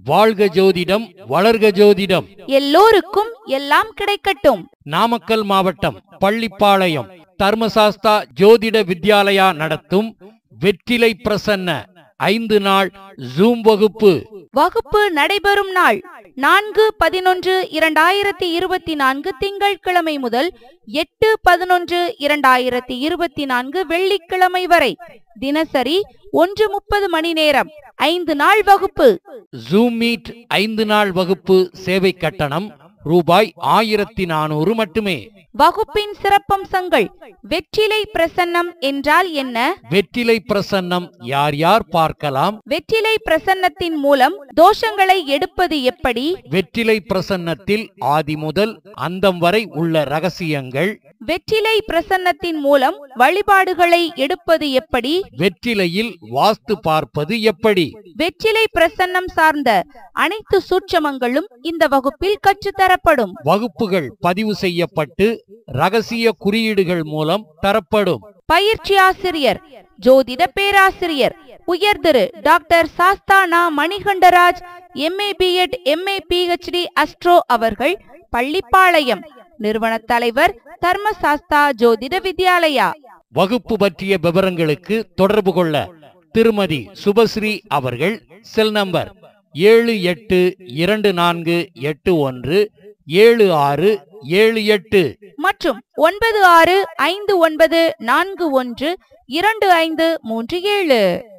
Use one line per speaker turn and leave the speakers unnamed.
வாழ்க ஜோதிடம் வளர்க ஜோதிடம்
எல்லோருக்கும் எல்லாம் கிடைக்கட்டும்
நாமக்கல் மாவட்டம் பள்ளிப்பாளையம் தர்மசாஸ்தா ஜோதிட வித்யாலயா நடத்தும் வெற்றிலை பிரசன்ன ஐந்து நாள் ஜூம் வகுப்பு
வகுப்பு நடைபெறும் நாள் நான்கு பதினொன்று இரண்டாயிரத்தி இருபத்தி நான்கு திங்கட்கிழமை முதல் எட்டு பதினொன்று இரண்டாயிரத்தி இருபத்தி நான்கு வெள்ளிக்கிழமை வரை தினசரி ஒன்று முப்பது மணி நேரம் ஐந்து நாள் வகுப்பு
ஜூம் மீட் ஐந்து நாள் வகுப்பு சேவை கட்டணம் ரூபாய் ஆயிரத்தி நானூறு மட்டுமே
வகுப்பின் சிறப்பம்சங்கள் வெற்றிலை பிரசன்னம் என்றால் என்ன
வெற்றிலை பிரசன்னம் யார் யார் பார்க்கலாம்
வெற்றிலை பிரசன்னத்தின் மூலம் தோஷங்களை எடுப்பது எப்படி
வெற்றிலை பிரசன்னத்தில் ஆதி முதல் அந்தம் வரை உள்ள ரகசியங்கள்
வெற்றிலை பிரசன்னத்தின் மூலம் வழிபாடுகளை எடுப்பது எப்படி
வெற்றிலையில் வாஸ்து பார்ப்பது எப்படி
வெற்றிலை பிரசன்னம் சார்ந்த அனைத்து சூட்சமங்களும் இந்த வகுப்பில் கற்றுத்தரப்படும்
வகுப்புகள் பதிவு செய்யப்பட்டு ரகசிய குறியீடுகள் மூலம் தரப்படும்
பயிற்சி ஆசிரியர் ஜோதிட பேராசிரியர் உயர்திரு doctor Sasthana Manikandaraj MA BEd MA PhD astro அவர்கள் பள்ளிப்பாளையம் நிறுவன தலைவர் தர்மசாஸ்தா ஜோதிட வித்யாலயா
வகுப்பு பற்றிய விவரங்களுக்கு தொடர்பு கொள்ள திருமதி சுபஸ்ரீ அவர்கள் செல் நம்பர் ஏழு எட்டு இரண்டு நான்கு எட்டு ஒன்று ஏழு ஆறு ஏழு எட்டு
மற்றும் ஒன்பது ஆறு ஐந்து ஒன்பது நான்கு ஒன்று இரண்டு ஐந்து மூன்று ஏழு